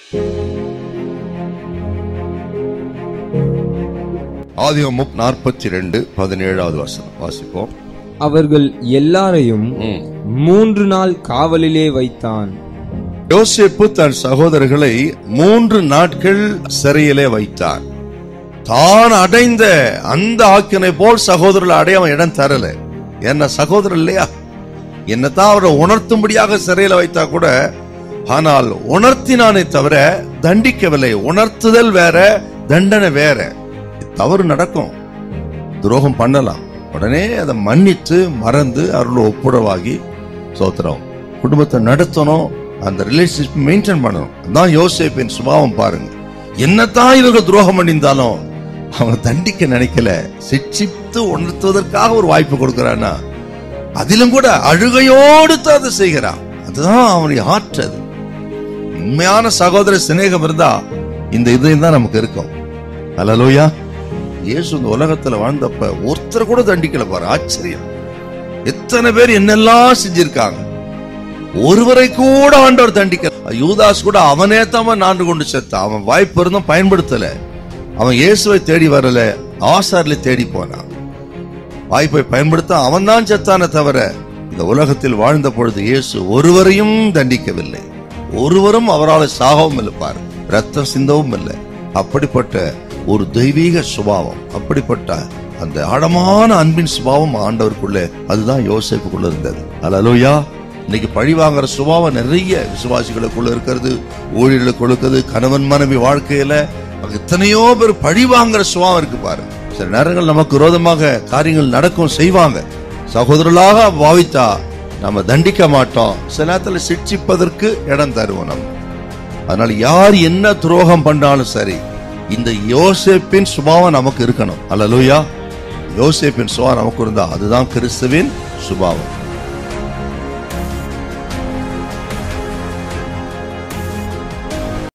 ஆதியமும் நாற்பத்தி ரெண்டு பதினேழாவது வசனம் வாசிப்போம் அவர்கள் எல்லாரையும் ம். மூன்று நாள் காவலிலே வைத்தான் யோசேப்பு தன் சகோதரர்களை மூன்று நாட்கள் சிறையிலே வைத்தான் தான் அடைந்த அந்த ஆக்கினை போல் சகோதரர்கள் அடைய அவன் இடம் தரல என்ன சகோதரர் இல்லையா என்னதான் அவரை உணர்த்தும்படியாக சிறையில வைத்தா கூட ஆனால் உணர்த்தினானே தவிர தண்டிக்கவில்லை உணர்த்துதல் வேற தண்டனை வேற தவறு நடக்கும் துரோகம் பண்ணலாம் உடனே அதை மன்னித்து மறந்து அவரோட ஒப்புரவாகி சோத்திரம் குடும்பத்தை நடத்தணும் அந்த ரிலேஷன்ஷிப் மெயின்டைன் பண்ணணும் அதான் யோசேப்பின் சுபாவம் பாருங்க என்னதான் இவங்க துரோகம் பண்ணியிருந்தாலும் அவங்க தண்டிக்க நினைக்கல சிக்ஷித்து உணர்த்துவதற்காக ஒரு வாய்ப்பு கொடுக்கிறான்னா அதிலும் கூட அழுகையோடு தான் அதை செய்கிறான் அதுதான் அவனுடைய ஆற்றது உண்மையான சகோதர சிநேகம் இருந்தா இந்த இதயம் தான் நமக்கு இருக்கும் அல்லலோயா இயேசு இந்த உலகத்துல வாழ்ந்தப்ப ஒருத்தர் கூட தண்டிக்கல பாரு ஆச்சரியம் எத்தனை பேர் என்னெல்லாம் செஞ்சிருக்காங்க ஒருவரை கூட ஆண்டவர் தண்டிக்க யூதாஸ் கூட அவனே தான் நாண்டு கொண்டு செத்தான் அவன் வாய்ப்பு இருந்தும் பயன்படுத்தல அவன் இயேசுவை தேடி வரல ஆசாரில தேடி போனான் வாய்ப்பை பயன்படுத்த அவன் தான் செத்தானே தவிர இந்த உலகத்தில் வாழ்ந்த பொழுது இயேசு ஒருவரையும் தண்டிக்கவில்லை ஒருவரும் அவரால் சாகவும் இல்லை பாரு ரத்தம் சிந்தவும் இல்லை அப்படிப்பட்ட ஒரு தெய்வீக சுபாவம் அப்படிப்பட்ட அந்த ஆழமான அன்பின் சுபாவம் ஆண்டவருக்குள்ள அதுதான் யோசிப்புக்குள்ள இருந்தது அல்லலோயா இன்னைக்கு பழி வாங்குற சுபாவம் நிறைய விசுவாசிகளுக்குள்ள இருக்கிறது ஊழியர்களுக்குள்ள இருக்கிறது கணவன் மனைவி வாழ்க்கையில அங்க எத்தனையோ பேர் பழி வாங்குற சுபாவம் இருக்கு பாரு சில நேரங்கள் நமக்கு விரோதமாக காரியங்கள் நடக்கும் செய்வாங்க சகோதரர்களாக பாவித்தா நம்ம தண்டிக்க மாட்டோம் சில நேரத்தில் சிக்ஷிப்பதற்கு இடம் தருவோம் நம்ம அதனால யார் என்ன துரோகம் பண்ணாலும் சரி இந்த யோசேப்பின் சுபாவம் நமக்கு இருக்கணும் அல்லலூயா யோசேப்பின் சுபாவம் நமக்கு இருந்தா அதுதான் கிறிஸ்துவின் சுபாவம்